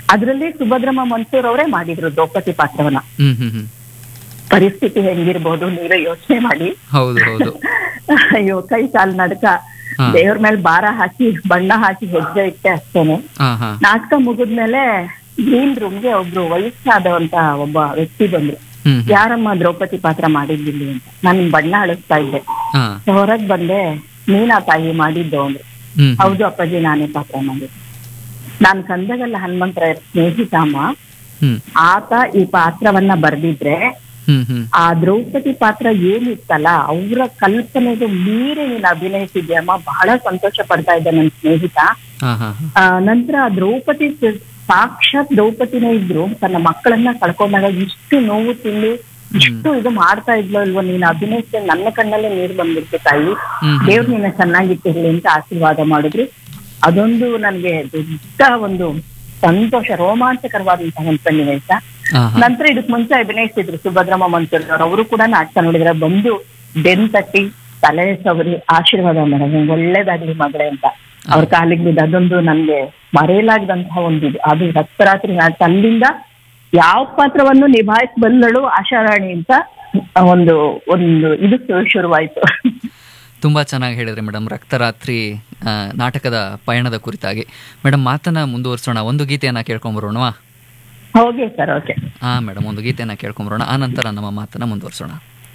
ಅದ್ರಲ್ಲಿ ಸುಭದ್ರಮ್ಮ ಮನ್ಸೂರ್ ಅವರೇ ಮಾಡಿದ್ರು ದ್ರೌಪದಿ ಪಾತ್ರವನ್ನ ಹ್ಮ್ ಹ್ಮ್ ಹ್ಮ್ ಪರಿಸ್ಥಿತಿ ಹೆಂಗಿರ್ಬೋದು ನೀವೇ ಯೋಚನೆ ಮಾಡಿ ಹೌದು ಹೌದು ಅಯ್ಯೋ ಕೈ ಕಾಲ್ ನಡ್ಕ ಹಾ. ದೇವ್ರ ಮೇಲೆ ಭಾರ ಹಾಕಿ ಬಣ್ಣ ಹಾಕಿ ಹೆಜ್ಜೆ ಇಟ್ಟೆ ಅಷ್ಟೇನೆ ಹಾ ಹಾ ನಾಟಕ ಮುಗಿದ್ಮೇಲೆ ಗ್ರೀನ್ ರೂಮ್ಗೆ ಒಬ್ರು ವಯಸ್ಸಾದವಂತ ಒಬ್ಬ ವ್ಯಕ್ತಿ ಬಂದ್ರು ಹ್ಮ್ ಹ್ಮ್. ಯಾರಮ್ಮ ದ್ರೌಪದಿ ಪಾತ್ರ ಮಾಡಿದ್ದಿಲ್ಲಿ ಅಂತ ನಾನು ಬಣ್ಣ ಅಳಿಸ್ತಾ ಇದ್ದೆ ಹಾ ಹೊರಗ್ ಬಂದೆ ನೀನಾ ತಾಯಿ ಮಾಡಿದ್ದು ಅಂದ್ರು ಹ್ಮ್ ಹೌದು ಅಪ್ಪಾಜಿ ನಾನೇ ಪಾತ್ರ ಮಾಡಿದ್ದು ನಾನ್ ಕಂದಗಲ್ಲ ಹನುಮಂತರಾಯ ಸ್ನೇಹಿತ ಅಮ್ಮ ಹ್ಮ್ ಆತ ಈ ಪಾತ್ರವನ್ನ ಬರ್ದಿದ್ರೆ ಹ್ಮ್ ಹ್ಮ್ ಆ ದ್ರೌಪದಿ ಪಾತ್ರ ಏನಿತ್ತಲ್ಲ ಅವರ ಕಲ್ಪನೆಗೆ ಮೀರಿ ನೀನು ಅಭಿನಯಿಸಿದ್ಯಮ್ಮ ಬಹಳ ಸಂತೋಷ ಪಡ್ತಾ ಇದ್ದ ನನ್ನ ಸ್ನೇಹಿತ ಹಾ ಹಾ ಹಾ. ಆ, ನಂತರ ಆ ದ್ರೌಪದಿ ಸ- ಸಾಕ್ಷಾತ್ ದ್ರೌಪದಿನೇ ಇದ್ರು ತನ್ನ ಮಕ್ಕಳನ್ನ ಕಳ್ಕೊಂಡಾಗ ಇಷ್ಟು ನೋವು ತಿಂದು ಇಷ್ಟು ಇದು ಮಾಡ್ತಾ ಇದ್ಲೋ ಇಲ್ವೋ ನೀನು ಅಭಿನಯಿಸಿದ ನನ್ನ ಕಣ್ಣಲ್ಲೇ ನೀರು ಬಂದ್ಬಿಡ್ತು ತಾಯಿ ಹ್ಮ್ ಹ್ಮ್. ದೇವ್ರು ನಿನ್ನ ಚೆನ್ನಾಗಿಟ್ಟಿರ್ಲಿ ಅಂತ ಆಶೀರ್ವಾದ ಮಾಡಿದ್ರು ಅದೊಂದು ನನ್ಗೆ ದೊಡ್ಡ ಒಂದು ಸಂತೋಷ ರೋಮಾಂಚಕರವಾದಂತಹ ಒಂದು ಸನ್ನಿವೇಶ ಹಾ ಹಾ. ನಂತರ ಇದಕ್ ಮುಂಚೆ ಅಭಿನಯಿಸಿದ್ರು ಸುಭದ್ರಮ್ಮ ಮನ್ಸೂರ್ ಅವರು ಅವರು ಕೂಡ ನಾಟಕ ನೋಡಿದ್ರೆ ಬಂದು ಬೆನ್ ತಟ್ಟಿ ತಲೆ ಸವರಿ ಆಶೀರ್ವಾದ ಮಾಡೋದು ಒಳ್ಳೇದಾಗ್ಲಿ ಮಗಳೇ ಅಂತ ಅವ್ರ ಕಾಲಿಗೆ ಬಿದ್ದು ಅದೊಂದು ನನ್ಗೆ ಮರೆಯಲಾಗದಂತಹ ಒಂದು ಇದು ಅದು ರಕ್ತರಾತ್ರಿ ನಾಟಕ ಅಲ್ಲಿಂದ ಯಾವ ಪಾತ್ರವನ್ನು ನಿಭಾಯಿಸಬಲ್ಲಳು ಆಶಾರಾಣಿ ಅಂತ ಒಂದು ಒಂದು ಇದು ಶುರುವಾಯ್ತು ತುಂಬಾ ಚೆನ್ನಾಗಿ ಹೇಳಿದ್ರಿ ಮೇಡಮ್ ರಕ್ತರಾತ್ರಿ ಆ, ನಾಟಕದ ಪಯಣದ ಕುರಿತಾಗಿ ಮೇಡಮ್ ಮಾತನ್ನ ಮುಂದುವರಿಸೋಣ ಒಂದು ಗೀತೆಯನ್ನ ಕೇಳ್ಕೊಂಬರೋಣವಾ ಓಕೆ ಸರ್ ಓಕೆ ಹಾ ಮೇಡಮ್ ಒಂದು ಗೀತೆಯನ್ನ ಕೇಳ್ಕೊಂಬರೋಣ ಆ ನಂತರ ನಮ್ಮ ಮಾತನ್ನ ಮುಂದುವರಿಸೋಣ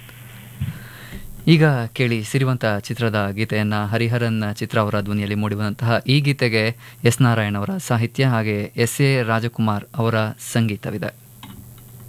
ಈಗ ಕೇಳಿ ಸಿರಿವಂತ ಚಿತ್ರದ ಗೀತೆಯನ್ನ ಹರಿಹರನ್ ಚಿತ್ರ ಅವರ ಧ್ವನಿಯಲ್ಲಿ ಮೂಡಿಬಂದಂತಹ ಈ ಗೀತೆಗೆ ಎಸ್ ನಾರಾಯಣ್ ಅವರ ಸಾಹಿತ್ಯ ಹಾಗೆ ಎಸ್ ಎ ರಾಜಕುಮಾರ್ ಅವರ ಸಂಗೀತವಿದೆ